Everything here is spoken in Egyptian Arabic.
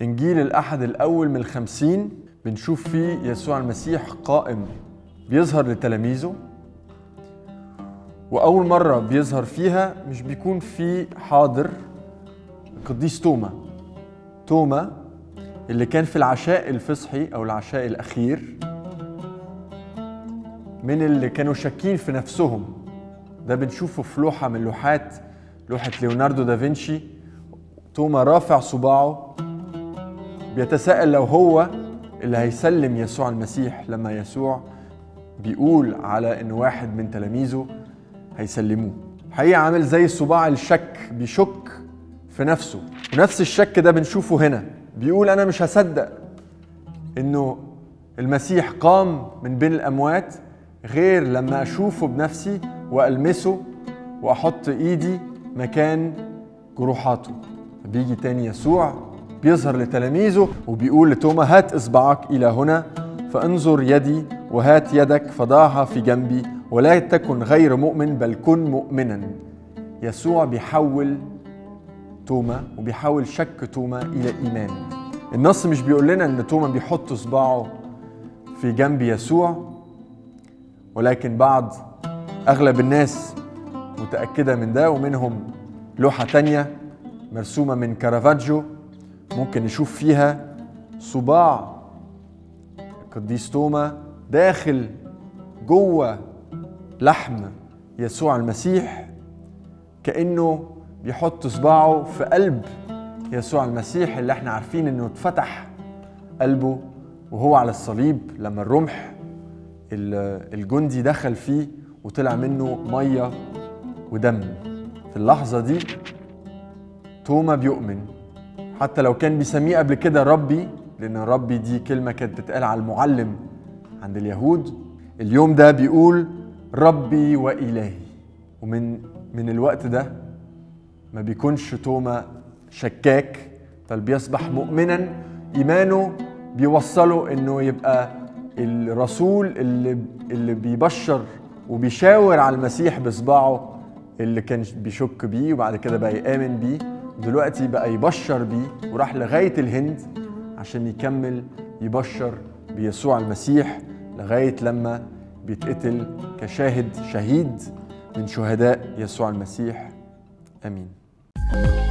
إنجيل الأحد الأول من الخمسين بنشوف فيه يسوع المسيح قائم بيظهر لتلاميذه وأول مرة بيظهر فيها مش بيكون في حاضر القديس توما توما اللي كان في العشاء الفصحي أو العشاء الأخير من اللي كانوا شاكين في نفسهم ده بنشوفه في لوحة من لوحات لوحة ليوناردو دافنشي توما رافع صباعه بيتساءل لو هو اللي هيسلم يسوع المسيح لما يسوع بيقول على ان واحد من تلاميذه هيسلموه حقيقة عامل زي الصباع الشك بيشك في نفسه ونفس الشك ده بنشوفه هنا بيقول انا مش هصدق انه المسيح قام من بين الاموات غير لما اشوفه بنفسي والمسه واحط ايدي مكان جروحاته بيجي تاني يسوع بيظهر لتلاميذه وبيقول لتوما هات اصبعك الى هنا فانظر يدي وهات يدك فضعها في جنبي ولا تكن غير مؤمن بل كن مؤمنا يسوع بيحول توما وبيحول شك توما الى ايمان النص مش بيقول لنا ان توما بيحط صباعه في جنب يسوع ولكن بعض اغلب الناس متاكده من ده ومنهم لوحه تانية مرسومه من كارافاجو ممكن نشوف فيها صباع القديس توما داخل جوه لحم يسوع المسيح كانه بيحط صباعه في قلب يسوع المسيح اللي احنا عارفين انه اتفتح قلبه وهو على الصليب لما الرمح الجندي دخل فيه وطلع منه ميه ودم في اللحظه دي توما بيؤمن حتى لو كان بيسميه قبل كده ربي لان ربي دي كلمه كانت بتتقال على المعلم عند اليهود اليوم ده بيقول ربي والهي ومن من الوقت ده ما بيكونش توما شكاك بل بيصبح مؤمنا ايمانه بيوصله انه يبقى الرسول اللي اللي بيبشر وبيشاور على المسيح بصباعه اللي كان بيشك بيه وبعد كده بقى يامن بيه دلوقتي بقى يبشر بيه وراح لغايه الهند عشان يكمل يبشر بيسوع المسيح لغايه لما بيتقتل كشاهد شهيد من شهداء يسوع المسيح امين